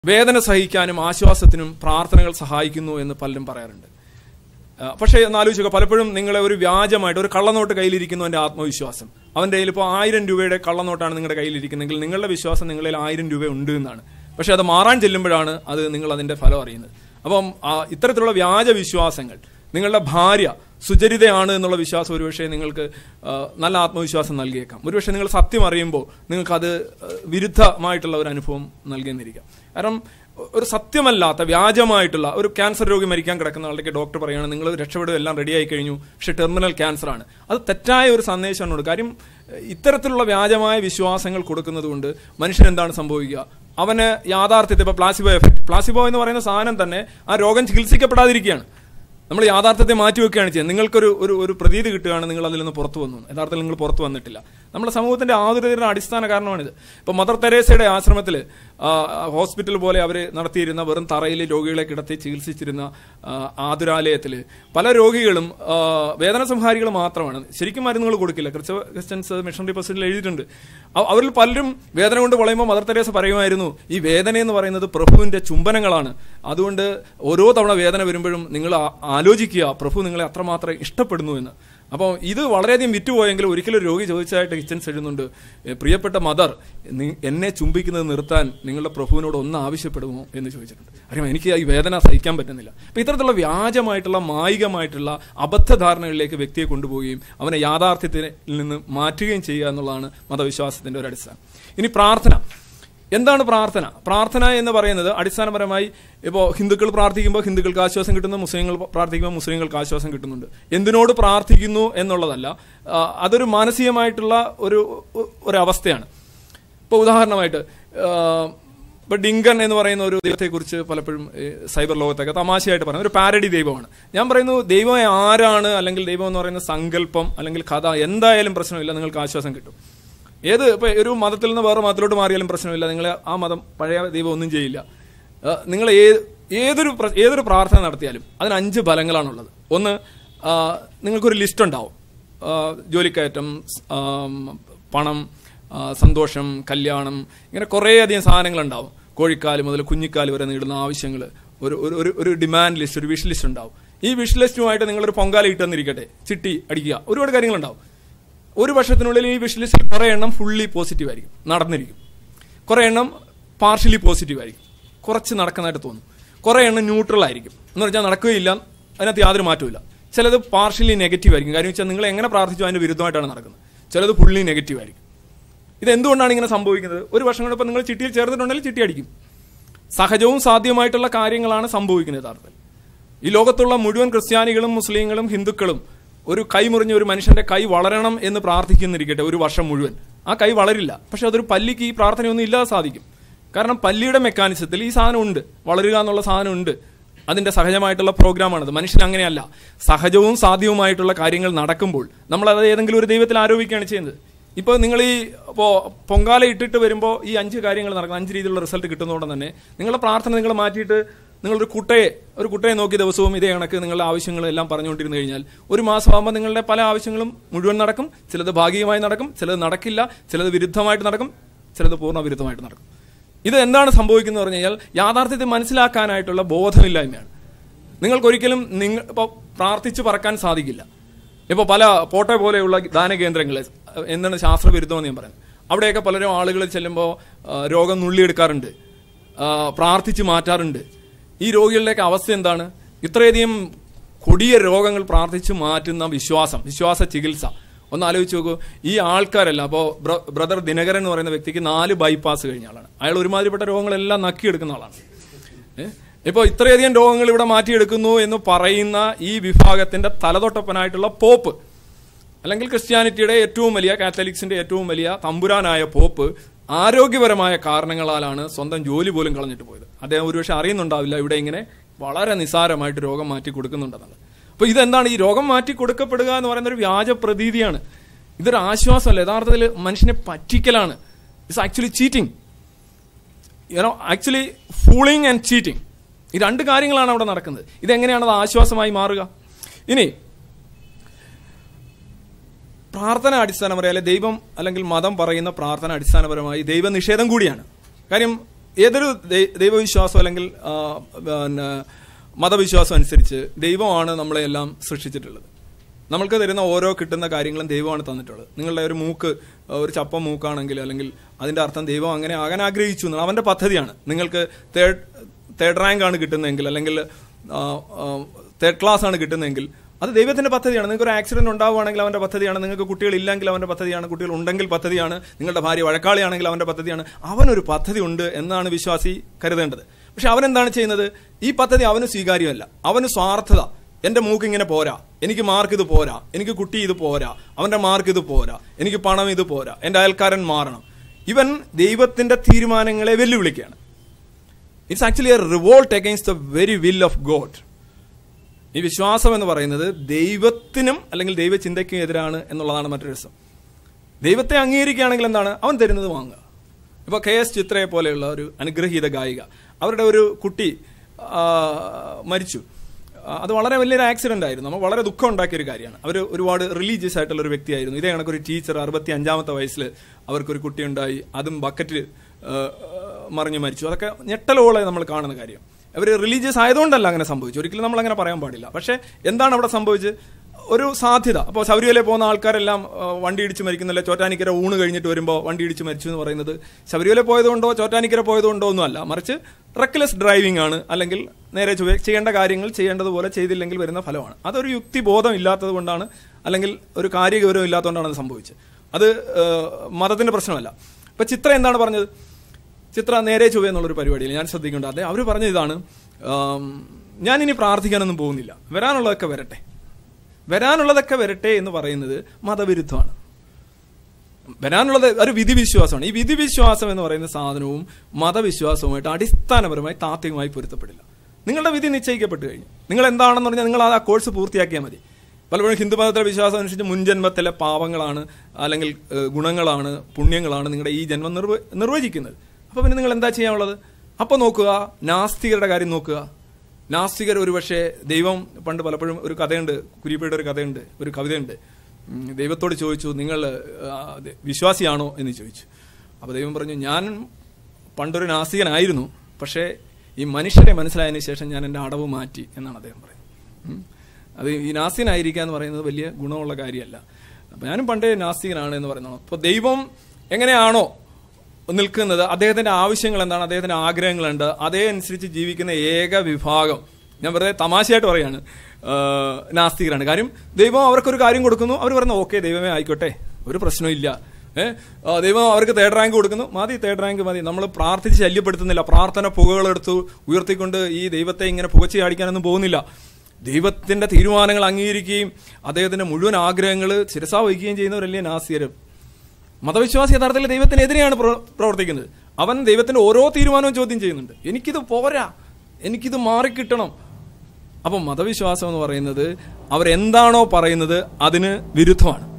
വേദന സഹിക്കാനും ആശ്വാസത്തിനും പ്രാർത്ഥനകൾ സഹായിക്കുന്നു എന്ന് പലരും പറയാറുണ്ട് ആ, പക്ഷേ ഒന്ന് ആലോചിക്കുക പലപ്പോഴും നിങ്ങളെ ഒരു വ്യാജമായിട്ട് ഒരു കള്ളനോട്ട് കയ്യിലിരിക്കുന്നവന്റെ ആത്മവിശ്വാസം അവന്റെ കയ്യിൽ ഇപ്പോൾ ആയിരം രൂപയുടെ കള്ളനോട്ടാണ് നിങ്ങളുടെ കയ്യിലിരിക്കുന്നതെങ്കിൽ നിങ്ങളുടെ വിശ്വാസം നിങ്ങളിൽ ആയിരം രൂപ ഉണ്ട് എന്നാണ് പക്ഷെ അത് മാറാൻ ചെല്ലുമ്പോഴാണ് അത് നിങ്ങൾ അതിന്റെ ഫലം അറിയുന്നത് അപ്പം ആ, ഇത്തരത്തിലുള്ള വ്യാജ വിശ്വാസങ്ങൾ നിങ്ങളുടെ ഭാര്യ സുചരിതയാണ് എന്നുള്ള വിശ്വാസം ഒരുപക്ഷെ നിങ്ങൾക്ക് ആ, നല്ല ആത്മവിശ്വാസം നൽകിയേക്കാം ഒരുപക്ഷെ നിങ്ങൾ സത്യം അറിയുമ്പോൾ നിങ്ങൾക്കത് ആ, വിരുദ്ധമായിട്ടുള്ള ഒരു അനുഭവം നൽകിയെന്നിരിക്കാം കാരണം ഒരു സത്യമല്ലാത്ത വ്യാജമായിട്ടുള്ള ഒരു ക്യാൻസർ രോഗി മരിക്കാൻ കിടക്കുന്ന ആളുടെ ഡോക്ടർ പറയുകയാണ് നിങ്ങൾ രക്ഷപ്പെടുക എല്ലാം റെഡിയായി കഴിഞ്ഞു പക്ഷെ ടെർമിനൽ ക്യാൻസർ ആണ് അത് തെറ്റായ ഒരു സന്ദേശമാണ് കാര്യം ഏഹ്, ഇത്തരത്തിലുള്ള വ്യാജമായ വിശ്വാസങ്ങൾ കൊടുക്കുന്നത് കൊണ്ട് മനുഷ്യൻ എന്താണ് സംഭവിക്കുക അവന് യാഥാർത്ഥ്യത്തെ ഇപ്പോൾ പ്ലാസിബോ എഫക്ട് പ്ലാസിബോ എന്ന് പറയുന്ന സാധനം തന്നെ ആ രോഗം ചികിത്സിക്കപ്പെടാതിരിക്കുകയാണ് നമ്മൾ യാഥാർത്ഥ്യത്തെ മാറ്റിവെക്കുകയാണ് ചെയ്യുന്നത് നിങ്ങൾക്കൊരു ഒരു ഒരു പ്രതീതി കിട്ടുകയാണ് നിങ്ങൾ അതിൽ നിന്ന് പുറത്തു വന്നു യഥാർത്ഥത്തിൽ നിങ്ങൾ പുറത്തു വന്നിട്ടില്ല നമ്മുടെ സമൂഹത്തിന്റെ ആതുരതയുടെ അടിസ്ഥാന കാരണമാണിത് ഇപ്പൊ മദർ തെരേസയുടെ ആശ്രമത്തിൽ ഹോസ്പിറ്റൽ പോലെ അവർ നടത്തിയിരുന്ന വെറും തറയിൽ രോഗികളെ കിടത്തി ചികിത്സിച്ചിരുന്ന ആ, ആതുരാലയത്തിൽ പല രോഗികളും ആ, വേദന സംഹാരികൾ മാത്രമാണ് ശരിക്കും മരുന്നുകൾ കൊടുക്കില്ല ക്രിസ്ത- ക്രിസ്ത്യൻസ് മിഷണറി പ്രസിഡന്റിൽ എഴുതിയിട്ടുണ്ട് അവ- അവരിൽ പലരും വേദന കൊണ്ട് വളയുമ്പോൾ മദർ തെരേസ പറയുമായിരുന്നു ഈ വേദന എന്ന് പറയുന്നത് പ്രഭുവിന്റെ ചുംബനങ്ങളാണ് അതുകൊണ്ട് ഓരോ തവണ വേദന വരുമ്പോഴും നിങ്ങൾ ആ- ആലോചിക്കുക പ്രഭു നിങ്ങളെ അത്രമാത്രം ഇഷ്ടപ്പെടുന്നു എന്ന് അപ്പോൾ ഇത് വളരെയധികം വിറ്റുപോയെങ്കിലും ഒരിക്കലും ഒരു രോഗി ചോദിച്ചതായിട്ട് കിച്ചൻസ് എഴുതുന്നുണ്ട് "ഏ, പ്രിയപ്പെട്ട മദർ നി- എന്നെ ചുംബിക്കുന്നത് നിർത്താൻ നിങ്ങളുടെ പ്രഭുവിനോട് ഒന്ന് ആവശ്യപ്പെടുമോ എന്ന് ചോദിച്ചിട്ടുണ്ട് അറിയാം എനിക്ക് ഈ വേദന സഹിക്കാൻ പറ്റുന്നില്ല അപ്പോൾ ഇത്തരത്തിലുള്ള വ്യാജമായിട്ടുള്ള മായികമായിട്ടുള്ള അബദ്ധധാരണകളിലേക്ക് വ്യക്തിയെ കൊണ്ടുപോവുകയും അവനെ യാഥാർത്ഥ്യത്തിൽ നിന്ന് മാറ്റുകയും ചെയ്യുക എന്നുള്ളതാണ് മതവിശ്വാസത്തിന്റെ ഒരു അടിസ്ഥാനം ഇനി പ്രാർത്ഥന എന്താണ് പ്രാർത്ഥന പ്രാർത്ഥന എന്ന് പറയുന്നത് അടിസ്ഥാനപരമായി ഇപ്പോൾ ഹിന്ദുക്കൾ പ്രാർത്ഥിക്കുമ്പോൾ ഹിന്ദുക്കൾക്ക് ആശ്വാസം കിട്ടുന്നു മുസ്ലിങ്ങൾ പ്രാർത്ഥിക്കുമ്പോൾ മുസ്ലിങ്ങൾക്ക് ആശ്വാസം കിട്ടുന്നുണ്ട് എന്തിനോട് പ്രാർത്ഥിക്കുന്നു എന്നുള്ളതല്ല ആ, അതൊരു മാനസികമായിട്ടുള്ള ഒരു ഒരു അവസ്ഥയാണ് ഇപ്പോൾ ഉദാഹരണമായിട്ട് ഇപ്പൊ ഡിങ്കൻ എന്ന് പറയുന്ന ഒരു ദൈവത്തെക്കുറിച്ച് പലപ്പോഴും ഈ സൈബർ ലോകത്തൊക്കെ തമാശയായിട്ട് പറയുന്നത് ഒരു പാരഡി ദൈവമാണ് ഞാൻ പറയുന്നു ദൈവം ആരാണ് അല്ലെങ്കിൽ ദൈവം എന്ന് പറയുന്ന സങ്കല്പം അല്ലെങ്കിൽ കഥ എന്തായാലും പ്രശ്നമില്ല നിങ്ങൾക്ക് ആശ്വാസം കിട്ടും ഏത് ഇപ്പൊ ഒരു മതത്തിൽ നിന്ന് വേറെ മതത്തിലോട്ട് മാറിയാലും പ്രശ്നമില്ല നിങ്ങൾ ആ മതം പഴയ ദൈവം ഒന്നും ചെയ്യില്ല ആ, നിങ്ങൾ ഏത് ഏതൊരു പ്ര- ഏതൊരു പ്രാർത്ഥന നടത്തിയാലും അതിന് അഞ്ച് ഫലങ്ങളാണുള്ളത് ഒന്ന് ആ, നിങ്ങൾക്കൊരു ലിസ്റ്റ് ഉണ്ടാവും ആ, ജോലിക്കയറ്റം സ്- ആം, പണം ആ, സന്തോഷം കല്യാണം ഇങ്ങനെ കുറേയധികം സാധനങ്ങളുണ്ടാവും കോഴിക്കാല് മുതൽ കുഞ്ഞിക്കാല് വരെ നീളുന്ന ആവശ്യങ്ങൾ ഒരു ഒരു- ഒരു ഒരു ഡിമാൻഡ് ലിസ്റ്റ് ഒരു വിഷ് ലിസ്റ്റ് ഉണ്ടാവും ഈ വിഷ് ലിസ്റ്റുമായിട്ട് നിങ്ങളൊരു പൊങ്കാല ഇട്ടെന്നിരിക്കട്ടെ ചിട്ടി അടിക്കുക ഒരുപാട് കാര്യങ്ങളുണ്ടാവും ഒരു വർഷത്തിനുള്ളിൽ ഈ വിഷ് ലിസ്റ്റിൽ കുറേ എണ്ണം ഫുള്ളി പോസിറ്റീവ് ആയിരിക്കും നടന്നിരിക്കും കുറേ എണ്ണം പാർഷ്യലി പോസിറ്റീവ് ആയിരിക്കും കുറച്ച് നടക്കുന്നതായിട്ട് തോന്നും കുറേ എണ്ണം ന്യൂട്രൽ ആയിരിക്കും എന്ന് പറഞ്ഞാൽ നടക്കുകയില്ല അതിനകത്ത് യാതൊരു മാറ്റമില്ല ചിലത് പാർഷ്യലി നെഗറ്റീവ് ആയിരിക്കും കാര്യം വെച്ചാൽ നിങ്ങൾ എങ്ങനെ പ്രാർത്ഥിച്ചു അതിന്റെ വിരുദ്ധമായിട്ടാണ് നടക്കുന്നത് ചിലത് ഫുള്ളി നെഗറ്റീവ് ആയിരിക്കും ഇത് എന്തുകൊണ്ടാണ് ഇങ്ങനെ സംഭവിക്കുന്നത് ഒരു വർഷം കൊണ്ട് ഇപ്പം നിങ്ങൾ ചിട്ടിയിൽ ചേർന്നിട്ടുണ്ടെങ്കിൽ ചിട്ടി അടിക്കും സഹജവും സാധ്യവുമായിട്ടുള്ള കാര്യങ്ങളാണ് സംഭവിക്കുന്നത് യഥാർത്ഥത്തിൽ ഈ ലോകത്തുള്ള മുഴുവൻ ക്രിസ്ത്യാനികളും മുസ്ലിങ്ങളും ഹിന്ദുക്കളും ഒരു കൈ മുറിഞ്ഞ ഒരു മനുഷ്യന്റെ കൈ വളരണം എന്ന് പ്രാർത്ഥിക്കുന്നിരിക്കട്ടെ ഒരു വർഷം മുഴുവൻ ആ കൈ വളരില്ല പക്ഷെ അതൊരു പല്ലിക്ക് ഈ പ്രാർത്ഥനയൊന്നും ഇല്ലാതെ സാധിക്കും കാരണം പല്ലിയുടെ മെക്കാനിസത്തിൽ ഈ സാധനം ഉണ്ട് വളരുക എന്നുള്ള സാധനം ഉണ്ട് അതിന്റെ സഹജമായിട്ടുള്ള പ്രോഗ്രാമാണത് മനുഷ്യൻ അങ്ങനെയല്ല സഹജവും സാധ്യവുമായിട്ടുള്ള കാര്യങ്ങൾ നടക്കുമ്പോൾ നമ്മൾ അത് ഏതെങ്കിലും ഒരു ദൈവത്തിൽ ആരോപിക്കുകയാണ് ചെയ്യുന്നത് ഇപ്പോൾ നിങ്ങൾ ഈ ഇപ്പോൾ പൊങ്കാല ഇട്ടിട്ട് വരുമ്പോൾ ഈ അഞ്ച് കാര്യങ്ങൾ നടക്കുന്ന അഞ്ച് രീതിയിലുള്ള റിസൾട്ട് കിട്ടുന്നതുകൊണ്ട് തന്നെ നിങ്ങളുടെ പ്രാർത്ഥന നിങ്ങൾ മാറ്റിയിട്ട് നിങ്ങളൊരു കുട്ടയെ ഒരു കുട്ടയെ നോക്കി ദിവസവും ഇതേ കണക്ക് നിങ്ങളുടെ ആവശ്യങ്ങളെല്ലാം പറഞ്ഞുകൊണ്ടിരുന്നു കഴിഞ്ഞാൽ ഒരു മാസമാകുമ്പോൾ നിങ്ങളുടെ പല ആവശ്യങ്ങളും മുഴുവൻ നടക്കും ചിലത് ഭാഗികമായി നടക്കും ചിലത് നടക്കില്ല ചിലത് വിരുദ്ധമായിട്ട് നടക്കും ചിലത് പൂർണ്ണ വിരുദ്ധമായിട്ട് നടക്കും ഇത് എന്താണ് സംഭവിക്കുന്നത് പറഞ്ഞു കഴിഞ്ഞാൽ യാഥാർത്ഥ്യത്തെ മനസ്സിലാക്കാനായിട്ടുള്ള ബോധമില്ലായ്മയാണ് നിങ്ങൾക്കൊരിക്കലും നിങ്ങൾ ഇപ്പോൾ പ്രാർത്ഥിച്ച് പറക്കാൻ സാധിക്കില്ല ഇപ്പോൾ പല പോട്ടെ പോലെയുള്ള ദാനകേന്ദ്രങ്ങൾ എന്താണ് ശാസ്ത്രവിരുദ്ധമെന്ന് ഞാൻ പറയുന്നത് അവിടെയൊക്കെ പലരും ആളുകൾ ചെല്ലുമ്പോൾ ആ, രോഗം നുള്ളിയെടുക്കാറുണ്ട് ആ, പ്രാർത്ഥിച്ച് മാറ്റാറുണ്ട് ഈ രോഗികളുടെയൊക്കെ അവസ്ഥ എന്താണ് ഇത്രയധികം കൊടിയ രോഗങ്ങൾ പ്രാർത്ഥിച്ച് മാറ്റുന്ന വിശ്വാസം വിശ്വാസ ചികിത്സ ഒന്ന് ആലോചിച്ച് നോക്കൂ ഈ ആൾക്കാരല്ല അപ്പോൾ ബ്രദർ ദിനകരൻ എന്ന് പറയുന്ന വ്യക്തിക്ക് നാല് ബൈപ്പാസ് കഴിഞ്ഞ ആളാണ് അയാൾ ഒരുമാതിരിപ്പെട്ട രോഗങ്ങളെല്ലാം നക്കിയെടുക്കുന്ന ആളാണ് ഏഹ്? ഇപ്പൊ ഇത്രയധികം രോഗങ്ങൾ ഇവിടെ മാറ്റിയെടുക്കുന്നു എന്ന് പറയുന്ന ഈ വിഭാഗത്തിന്റെ തലതൊട്ടപ്പനായിട്ടുള്ള പോപ്പ് അല്ലെങ്കിൽ ക്രിസ്ത്യാനിറ്റിയുടെ ഏറ്റവും വലിയ കാത്തലിക്സിന്റെ ഏറ്റവും വലിയ തമ്പുരാനായ പോപ്പ് ആരോഗ്യപരമായ കാരണങ്ങളാലാണ് സ്വന്തം ജോലി പോലും കളഞ്ഞിട്ട് പോയത് അദ്ദേഹം ഒരുപക്ഷെ അറിയുന്നുണ്ടാവില്ല ഇവിടെ ഇങ്ങനെ വളരെ നിസാരമായിട്ട് രോഗം മാറ്റി കൊടുക്കുന്നുണ്ടെന്നുള്ളത് അപ്പൊ ഇതെന്താണ് ഈ രോഗം മാറ്റി കൊടുക്കപ്പെടുക എന്ന് പറയുന്ന ഒരു വ്യാജ പ്രതീതിയാണ് ഇതൊരു ആശ്വാസമല്ല യഥാർത്ഥത്തിൽ മനുഷ്യനെ പറ്റിക്കലാണ് it's actually cheating you know actually fooling and cheating ഈ രണ്ട് കാര്യങ്ങളാണ് അവിടെ നടക്കുന്നത് ഇതെങ്ങനെയാണ് അത് ആശ്വാസമായി മാറുക ഇനി പ്രാർത്ഥന അടിസ്ഥാനപരമായി അല്ലെ ദൈവം അല്ലെങ്കിൽ മതം പറയുന്ന പ്രാർത്ഥന അടിസ്ഥാനപരമായി ദൈവനിഷേധം കൂടിയാണ് കാര്യം ഏതൊരു ദൈ- ദൈവവിശ്വാസം അല്ലെങ്കിൽ ആ, പിന്നെ മതവിശ്വാസം അനുസരിച്ച് ദൈവമാണ് നമ്മളെല്ലാം സൃഷ്ടിച്ചിട്ടുള്ളത് നമ്മൾക്ക് തരുന്ന ഓരോ കിട്ടുന്ന കാര്യങ്ങളും ദൈവമാണ് തന്നിട്ടുള്ളത് നിങ്ങളുടെ ഒരു മൂക്ക് ആ, ഒരു ചപ്പ മൂക്കാണെങ്കിൽ അല്ലെങ്കിൽ അതിന്റെ അർത്ഥം ദൈവം അങ്ങനെ ആകാൻ ആഗ്രഹിച്ചു എന്നാണ് അവന്റെ പദ്ധതിയാണ് നിങ്ങൾക്ക് തേർഡ് തേർഡ് റാങ്ക് ആണ് കിട്ടുന്നതെങ്കിൽ അല്ലെങ്കിൽ തേർഡ് ക്ലാസ് ആണ് കിട്ടുന്നതെങ്കിൽ അത് ദൈവത്തിന്റെ പദ്ധതിയാണ് നിങ്ങൾക്ക് ഒരു ആക്സിഡന്റ് ഉണ്ടാവുകയാണെങ്കിൽ അവന്റെ പദ്ധതിയാണ് നിങ്ങൾക്ക് കുട്ടികളില്ലെങ്കിൽ അവന്റെ പദ്ധതിയാണ് കുട്ടികൾ ഉണ്ടെങ്കിൽ പദ്ധതിയാണ് നിങ്ങളുടെ ഭാര്യ വഴക്കാളിയാണെങ്കിൽ അവന്റെ പദ്ധതിയാണ് അവനൊരു പദ്ധതി ഉണ്ട് എന്നാണ് വിശ്വാസി കരുതേണ്ടത് പക്ഷെ അവൻ എന്താണ് ചെയ്യുന്നത് ഈ പദ്ധതി അവന് സ്വീകാര്യമല്ല അവന് സ്വാർത്ഥത എന്റെ മൂക്ക് ഇങ്ങനെ പോരാ എനിക്ക് മാർക്ക് ഇത് പോരാ എനിക്ക് കുട്ടി ഇത് പോരാ അവന്റെ മാർക്ക് ഇത് പോരാ എനിക്ക് പണം ഇത് പോരാ എന്റെ അയൽക്കാരൻ മാറണം ഇവൻ ദൈവത്തിന്റെ തീരുമാനങ്ങളെ വെല്ലുവിളിക്കുകയാണ് it's actually a revolt against the very will of God ഈ വിശ്വാസം എന്ന് പറയുന്നത് ദൈവത്തിനും അല്ലെങ്കിൽ ദൈവചിന്തയ്ക്കും എതിരാണ് എന്നുള്ളതാണ് മറ്റൊരു രസം ദൈവത്തെ അംഗീകരിക്കുകയാണെങ്കിൽ എന്താണ് അവൻ തരുന്നത് വാങ്ങുക ഇപ്പോൾ കെ എസ് ചിത്രയെ പോലെയുള്ള ഒരു അനുഗ്രഹീത ഗായിക അവരുടെ ഒരു കുട്ടി ആ, മരിച്ചു ആ, അത് വളരെ വലിയൊരു ആക്സിഡന്റ് ആയിരുന്നു നമ്മൾ വളരെ ദുഃഖം ഉണ്ടാക്കിയ ഒരു കാര്യമാണ് അവർ ഒരുപാട് റിലീജിയസ് ആയിട്ടുള്ള ഒരു വ്യക്തിയായിരുന്നു ഇതേ കണക്കൊരു ടീച്ചർ അറുപത്തി അഞ്ചാമത്തെ വയസ്സിൽ അവർക്കൊരു കുട്ടി ഉണ്ടായി അതും ബക്കറ്റിൽ മറിഞ്ഞു മരിച്ചു അതൊക്കെ ഞെട്ടലോളെ നമ്മൾ കാണുന്ന കാര്യം അവർ റിലീജിയസ് ആയതുകൊണ്ടല്ല അങ്ങനെ സംഭവിച്ചു ഒരിക്കലും നമ്മൾ അങ്ങനെ പറയാൻ പാടില്ല പക്ഷേ എന്താണ് അവിടെ സംഭവിച്ചത് ഒരു സാധ്യത അപ്പോൾ ശബരിമലയിൽ പോകുന്ന ആൾക്കാരെല്ലാം ആ, വണ്ടി ഇടിച്ച് മരിക്കുന്നില്ല ചോറ്റാനിക്കര ഊണ് കഴിഞ്ഞിട്ട് വരുമ്പോൾ വണ്ടി ഇടിച്ച് മരിച്ചു എന്ന് പറയുന്നത് ശബരിമല പോയതുകൊണ്ടോ ചോറ്റാനിക്കര പോയതുകൊണ്ടോ ഒന്നുമല്ല മറിച്ച് റെക്ലെസ് ഡ്രൈവിംഗ് ആണ് അല്ലെങ്കിൽ നേരെ ചൊവ്വേ ചെയ്യേണ്ട കാര്യങ്ങൾ ചെയ്യേണ്ടതുപോലെ ചെയ്തില്ലെങ്കിൽ വരുന്ന ഫലമാണ് അതൊരു യുക്തിബോധം ഇല്ലാത്തത് കൊണ്ടാണ് അല്ലെങ്കിൽ ഒരു കാര്യഗൗരവം ഇല്ലാത്തതുകൊണ്ടാണ് അത് സംഭവിച്ചത് അത് ആ, മതത്തിന്റെ പ്രശ്നമല്ല ഇപ്പൊ ചിത്ര എന്താണ് പറഞ്ഞത് ചിത്ര നേരെ ചൊവ്വ എന്നുള്ളൊരു പരിപാടിയിൽ ഞാൻ ശ്രദ്ധിക്കേണ്ട അതെ അവർ പറഞ്ഞ ഇതാണ് ആം, ഞാൻ ഇനി പ്രാർത്ഥിക്കാനൊന്നും പോകുന്നില്ല വരാനുള്ളതൊക്കെ വരട്ടെ വരാനുള്ളതൊക്കെ വരട്ടെ എന്ന് പറയുന്നത് മതവിരുദ്ധമാണ് വരാനുള്ളത് ഒരു വിധിവിശ്വാസമാണ് ഈ വിധിവിശ്വാസം എന്ന് പറയുന്ന സാധനവും മതവിശ്വാസവുമായിട്ട് അടിസ്ഥാനപരമായി താത്വികമായി പൊരുത്തപ്പെടില്ല നിങ്ങളുടെ വിധി നിശ്ചയിക്കപ്പെട്ടു കഴിഞ്ഞു നിങ്ങൾ എന്താണെന്ന് പറഞ്ഞാൽ നിങ്ങൾ ആ കോഴ്സ് പൂർത്തിയാക്കിയാൽ മതി പലപ്പോഴും ഹിന്ദു മതത്തിലെ വിശ്വാസം അനുസരിച്ച് മുൻജന്മത്തിലെ പാവങ്ങളാണ് അല്ലെങ്കിൽ ഏഹ്, ഗുണങ്ങളാണ് പുണ്യങ്ങളാണ് നിങ്ങളുടെ ഈ ജന്മം നിർവ നിർവചിക്കുന്നത് അപ്പോൾ പിന്നെ നിങ്ങൾ എന്താ ചെയ്യാനുള്ളത് അപ്പോൾ നോക്കുക നാസ്തികരുടെ കാര്യം നോക്കുക നാസ്തികർ ഒരുപക്ഷെ ദൈവം പണ്ട് പലപ്പോഴും ഒരു കഥയുണ്ട് കുരിപ്പയുടെ ഒരു കഥയുണ്ട് ഒരു കവിതയുണ്ട് ഉം, ദൈവത്തോട് ചോദിച്ചു നിങ്ങൾ ആ, ദ- വിശ്വാസിയാണോ എന്ന് ചോദിച്ചു അപ്പോൾ ദൈവം പറഞ്ഞു ഞാൻ പണ്ടൊരു നാസ്തികനായിരുന്നു പക്ഷേ ഈ മനുഷ്യരെ മനസ്സിലായതിനു ശേഷം ഞാൻ എൻ്റെ അടവ് മാറ്റി എന്നാണ് അദ്ദേഹം പറയുന്നത് ഉം. അത് ഈ നാസ്തികനായിരിക്കുക എന്ന് പറയുന്നത് വലിയ ഗുണമുള്ള കാര്യമല്ല അപ്പം ഞാനും പണ്ടേ നാസ്തികനാണ് എന്ന് പറയുന്നത് അപ്പോൾ ദൈവം എങ്ങനെയാണോ നിൽക്കുന്നത് അദ്ദേഹത്തിന്റെ ആവശ്യങ്ങൾ എന്താണ് അദ്ദേഹത്തിന്റെ ആഗ്രഹങ്ങളുണ്ട് അതേ അനുസരിച്ച് ജീവിക്കുന്ന ഏക വിഭാഗം ഞാൻ വെറുതെ തമാശയായിട്ട് പറയാണ് ആ, നാസ്തികരാണ് കാര്യം ദൈവം അവർക്കൊരു കാര്യം കൊടുക്കുന്നു അവർ പറയുന്നു ഓക്കെ ദൈവമേ ആയിക്കോട്ടെ ഒരു പ്രശ്നമില്ല ഏഹ് ദൈവം അവർക്ക് തേർഡ് റാങ്ക് കൊടുക്കുന്നു മതി തേർഡ് റാങ്ക് മതി നമ്മൾ പ്രാർത്ഥിച്ച് ശല്യപ്പെടുത്തുന്നില്ല പ്രാർത്ഥന പുകകളെടുത്ത് ഉയർത്തിക്കൊണ്ട് ഈ ദൈവത്തെ ഇങ്ങനെ പുകച്ചു ചാടിക്കാനൊന്നും പോകുന്നില്ല ദൈവത്തിന്റെ തീരുമാനങ്ങൾ അംഗീകരിക്കുകയും അദ്ദേഹത്തിന്റെ മുഴുവൻ ആഗ്രഹങ്ങൾ ശിരസാ വഹിക്കുകയും ചെയ്യുന്നവരല്ലേ നാസ്തികരും മതവിശ്വാസി യഥാർത്ഥത്തിൽ ദൈവത്തിനെതിരെയാണ് പ്ര- പ്രവർത്തിക്കുന്നത് അവൻ ദൈവത്തിന്റെ ഓരോ തീരുമാനവും ചോദ്യം ചെയ്യുന്നുണ്ട് എനിക്കിത് പോരാ എനിക്കിത് മാറിക്കിട്ടണം അപ്പം മതവിശ്വാസം എന്ന് പറയുന്നത് അവരെന്താണോ പറയുന്നത് അതിന് വിരുദ്ധമാണ്